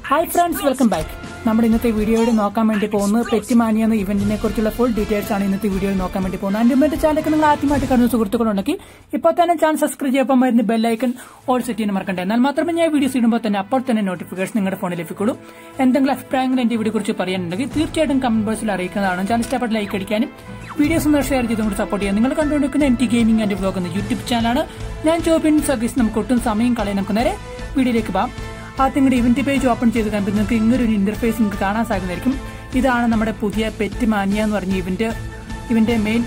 hi friends welcome back നമ്മുടെ ഇന്നത്തെ വീഡിയോയിൽ നോക്കാൻ വേണ്ടി പോകുന്നത് പെറ്റിമാനി എന്ന ഇവന്റിനെ കുറിച്ചുള്ള ഫുൾ ഡീറ്റെയിൽസ് ആണ് ഇന്നത്തെ വീഡിയോയിൽ നോക്കാൻ വേണ്ടി പോകുന്നത് അതിന്റെ മുമ്പ് ചാനലൊക്കെ നിങ്ങൾ ആദ്യമായിട്ട് കാണുന്ന സുഹൃത്തുക്കളുണ്ടെങ്കിൽ ഇപ്പോൾ തന്നെ ചാനൽ സബ്സ്ക്രൈബ് ചെയ്യുമ്പോൾ വരുന്ന ബെല്ലൈക്കൺ ഓൾ സെറ്റ് ചെയ്യാൻ മറക്കണ്ട എന്നാൽ മാത്രമേ ഞാൻ വീഡിയോസ് ഇടുമ്പോൾ തന്നെ അപ്പോൾ തന്നെ നോട്ടിഫിക്കേഷൻ നിങ്ങളുടെ ഫോണിൽ ലഭിക്കുള്ളൂ എന്തെങ്കിലും അഭിപ്രായങ്ങൾ എന്റെ വീഡിയോ കുറിച്ച് പറയാനുണ്ടെങ്കിൽ തീർച്ചയായിട്ടും കമന്റ് ബോക്സിൽ അറിയിക്കുന്നതാണ് ചാനൽ ഇഷ്ടപ്പെട്ട ലൈക്ക് അടിക്കാനും വീഡിയോസ് ഒന്ന് ഷെയർ ചെയ്തും കൂടി സപ്പോർട്ട് ചെയ്യാൻ നിങ്ങൾ കണ്ടുകൊണ്ടിരിക്കുന്ന N T gaming and vlog എന്ന യൂട്യൂബ് ചാനലാണ് ഞാൻ ജോബിൻ സർവീസ് നമുക്ക് ഒട്ടും സമയം കളയാൻ നമുക്ക് നേരെ വീഡിയോയിലേക്ക് പോകാം ആദ്യം നിങ്ങളുടെ ഇവന്റ് പേജ് ഓപ്പൺ ചെയ്ത് കഴിയുമ്പോൾ നിങ്ങൾക്ക് ഇങ്ങനെ ഒരു ഇന്റർഫേസ് നിങ്ങൾക്ക് കാണാൻ സാധിക്കുന്നതായിരിക്കും ഇതാണ് നമ്മുടെ പുതിയ പെറ്റ് മാനിയ എന്ന് പറഞ്ഞ ഇവന്റ് ഇവന്റെ മെയിൻ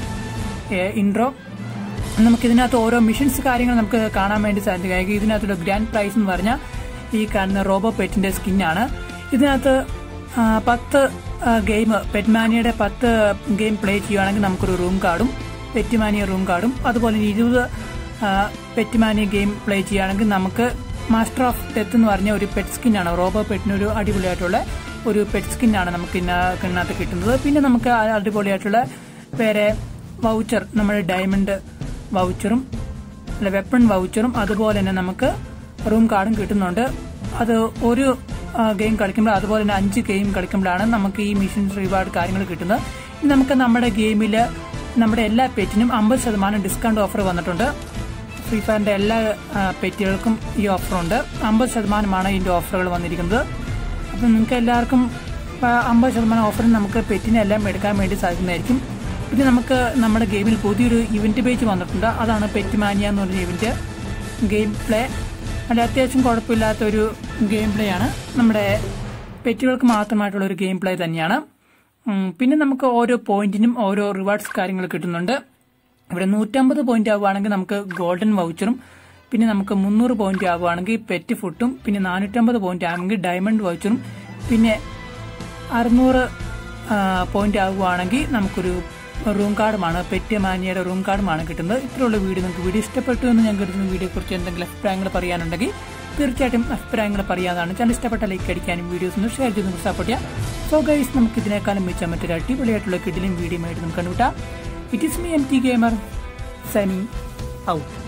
ഇൻട്രോ നമുക്ക് ഇതിനകത്ത് ഓരോ മിഷൻസ് കാര്യങ്ങൾ നമുക്ക് കാണാൻ വേണ്ടി സാധിക്കും ഇതിനകത്തുള്ള ഗ്രാൻഡ് പ്രൈസ് എന്ന് പറഞ്ഞാൽ ഈ കാണുന്ന റോബോ പെറ്റിന്റെ സ്കിന്നാണ് ഇതിനകത്ത് ആ, പത്ത് ഗെയിം പെറ്റ്മാനിയുടെ പത്ത് ഗെയിം പ്ലേ ചെയ്യുകയാണെങ്കിൽ നമുക്കൊരു റൂം കാർഡും പെറ്റ്മാനിയ റൂം കാർഡും അതുപോലെ ഇരുപത് പെറ്റ്മാനിയ ഗെയിം പ്ലേ ചെയ്യുകയാണെങ്കിൽ നമുക്ക് മാസ്റ്റർ ഓഫ് ഡെത്ത് എന്ന് പറഞ്ഞ ഒരു പെറ്റ് സ്കിന്നാണ് റോബോ പെറ്റിന് ഒരു അടിപൊളിയായിട്ടുള്ള ഒരു പെറ്റ് സ്കിന്നാണ് നമുക്ക് ഇന്ന- ഇതിനകത്ത് കിട്ടുന്നത് പിന്നെ നമുക്ക് ആ അടിപൊളിയായിട്ടുള്ള വേറെ വൗച്ചർ നമ്മുടെ ഡയമണ്ട് വൗച്ചറും അല്ല വെപ്പൺ വൗച്ചറും അതുപോലെ തന്നെ നമുക്ക് റൂം കാർഡും കിട്ടുന്നുണ്ട് അത് ഒരു ഗെയിം കളിക്കുമ്പോൾ അതുപോലെ തന്നെ അഞ്ച് ഗെയിം കളിക്കുമ്പോഴാണ് നമുക്ക് ഈ മിഷൻ റിവാർഡ് കാര്യങ്ങൾ കിട്ടുന്നത് ഇനി നമുക്ക് നമ്മുടെ ഗെയിമിൽ നമ്മുടെ എല്ലാ പെറ്റിനും അമ്പത് ശതമാനം ഡിസ്കൗണ്ട് ഓഫർ വന്നിട്ടുണ്ട് ഫ്രീ ഫയറിന്റെ എല്ലാ ആ, പെറ്റുകൾക്കും ഈ ഓഫറുണ്ട് അമ്പത് ശതമാനമാണ് ഇതിന്റെ ഓഫറുകൾ വന്നിരിക്കുന്നത് അപ്പം നിങ്ങൾക്ക് എല്ലാവർക്കും ആ, അമ്പത് ശതമാനം ഓഫറിന് നമുക്ക് പെറ്റിനെ എല്ലാം എടുക്കാൻ വേണ്ടി സാധിക്കുന്നതായിരിക്കും പിന്നെ നമുക്ക് നമ്മുടെ ഗെയിമിൽ പുതിയൊരു ഇവന്റ് പേജ് വന്നിട്ടുണ്ട് അതാണ് പെറ്റ് മാനിയ എന്ന് പറഞ്ഞ ഇവന്റ് ഗെയിം പ്ലേ അത് അത്യാവശ്യം കുഴപ്പമില്ലാത്ത ഒരു ഗെയിം പ്ലേ ആണ് നമ്മുടെ പെറ്റുകൾക്ക് മാത്രമായിട്ടുള്ള ഒരു ഗെയിം പ്ലേ തന്നെയാണ് ഉം, പിന്നെ നമുക്ക് ഓരോ പോയിന്റിനും ഓരോ റിവാർഡ്സ് കാര്യങ്ങൾ കിട്ടുന്നുണ്ട് ഇവിടെ നൂറ്റമ്പത് പോയിന്റ് ആവുകയാണെങ്കിൽ നമുക്ക് ഗോൾഡൻ വൗച്ചറും പിന്നെ നമുക്ക് മുന്നൂറ് പോയിന്റ് ആവുകയാണെങ്കിൽ പെറ്റ് ഫുട്ടും പിന്നെ നാനൂറ്റമ്പത് പോയിന്റ് ആണെങ്കിൽ ഡയമണ്ട് വൗച്ചറും പിന്നെ അറുന്നൂറ് പോയിന്റ് ആവുകയാണെങ്കിൽ നമുക്കൊരു റൂം കാർഡുമാണ് പെറ്റ് മാനിയുടെ റൂം കാർഡുമാണ് കിട്ടുന്നത് ഇത്രയുള്ള വീഡിയോ നിങ്ങൾക്ക് വീഡിയോ ഇഷ്ടപ്പെട്ടു എന്ന് ഞാൻ കരുതുന്ന വീഡിയോ കുറിച്ച് എന്തെങ്കിലും അഭിപ്രായങ്ങൾ പറയാനുണ്ടെങ്കിൽ തീർച്ചയായിട്ടും അഭിപ്രായങ്ങൾ പറയാതാണ് ചാനൽ ഇഷ്ടപ്പെട്ട ലൈക്ക് അടിക്കാനും വീഡിയോസ് ഒന്ന് ഷെയർ ചെയ്ത് നമുക്ക് സപ്പോർട്ട് ചെയ്യാം സോ ഗൈസ് നമുക്ക് ഇതിനേക്കാളും മിച്ച മറ്റൊരു അടിപൊളിയായിട്ടുള്ള കിഡിലും വീഡിയോ ആയിട്ട് നമുക്ക് കണ്ടുവിട്ടാം it is me M T gamer Sani out